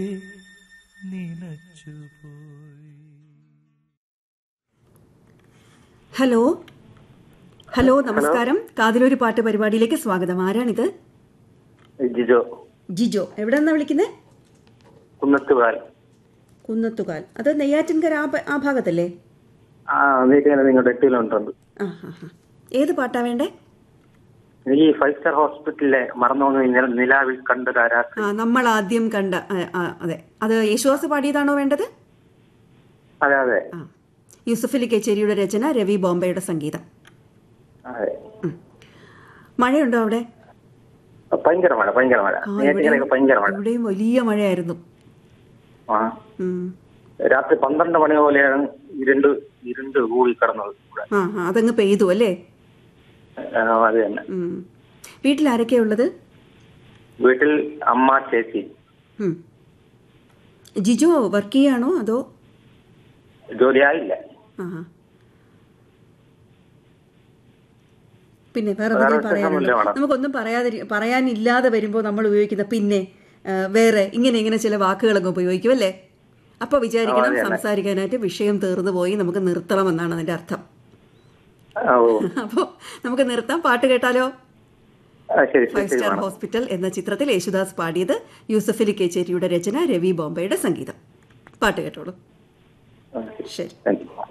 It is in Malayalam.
നിനച്ചുപോയി ഹലോ ഹലോ നമസ്കാരം കാതിലൊരു പാട്ട് പരിപാടിയിലേക്ക് സ്വാഗതം ആരാണിത് ജിജോ ജിജോ എവിടെ നിന്നാ വിളിക്കുന്നത് കുന്നത്തുകാൽ കുന്നത്തുകാൽ അത് നെയ്യാറ്റിൻകര ആ ഭ- ആ ഭാഗത്തല്ലേ ആ വീട്ടിൽ നിങ്ങളുടെ എട്ടിയിലുണ്ട് ആ ഹാ ഹാ ഏത് പാട്ടാ വേണ്ടേ എനിക്ക് ഈ ഫൈവ് സ്റ്റാർ ഹോസ്പിറ്റലിലെ മറന്നു നിലാവിൽ കണ്ടതാരാ ആ നമ്മൾ ആദ്യം കണ്ട ആ, ആ, അതെ അത് യേശുദാസ് പാടിയതാണോ വേണ്ടത് അതെ അതെ ആ യൂസഫലി കേച്ചേരിയുടെ രചന രവി ബോംബെയുടെ സംഗീതം അതെ മഴയുണ്ടോ അവിടെ ഭയങ്കര മഴ ഭയങ്കര മഴ ആ നേരത്തെ ഭയങ്കര മഴ ഇവിടെയും വലിയ മഴയായിരുന്നു ആ ഉം. രാത്രി പന്ത്രണ്ട് മണി പോലെയാണ് ഇരുണ്ട് ഇരുണ്ട് കൂടി കിടന്നത് ഇവിടെ ആ ആ, അതങ്ങ് പെയ്തു അല്ലേ ആ, അത് തന്നെ ഉം. വീട്ടിൽ ആരൊക്കെയാ ഉള്ളത് വീട്ടിൽ അമ്മ ചേച്ചി ഉം. ജിജോ വർക്ക് ചെയ്യാണോ അതോ ജോലിയായില്ല ആ പിന്നെ വേറെ വേറെ എന്തെങ്കിലും വിശേഷമൊന്നുമില്ല പറയാനുണ്ടോ മാഡം. നമുക്കൊന്നും പറയാതെ പറയാനില്ലാതെ വരുമ്പോൾ നമ്മൾ ഉപയോഗിക്കുന്ന പിന്നെ ആ, വേറെ ഇങ്ങനെ ഇങ്ങനെ ചില വാക്കുകളൊക്കെ ഉപയോഗിക്കും അല്ലേ അപ്പൊ വിചാരിക്കണം അതെ, അതെ. സംസാരിക്കാനായിട്ട് വിഷയം തീർന്നു പോയി നമുക്ക് നിർത്തണം എന്നാണ് അതിന്റെ അർത്ഥം ആ, ഓ അപ്പോൾ നമുക്ക് നിർത്താം പാട്ട് കേട്ടാലോ ആ, ശരി ശരി ഫൈവ് ശരി സ്റ്റാർ മാഡം ഹോസ്പിറ്റൽ എന്ന ചിത്രത്തിൽ യേശുദാസ് പാടിയത് യൂസഫലി കേച്ചേരിയുടെ രചന രവി ബോംബെയുടെ സംഗീതം പാട്ട് കേട്ടോളൂ ആ, ശരി ശരി താങ്ക് യു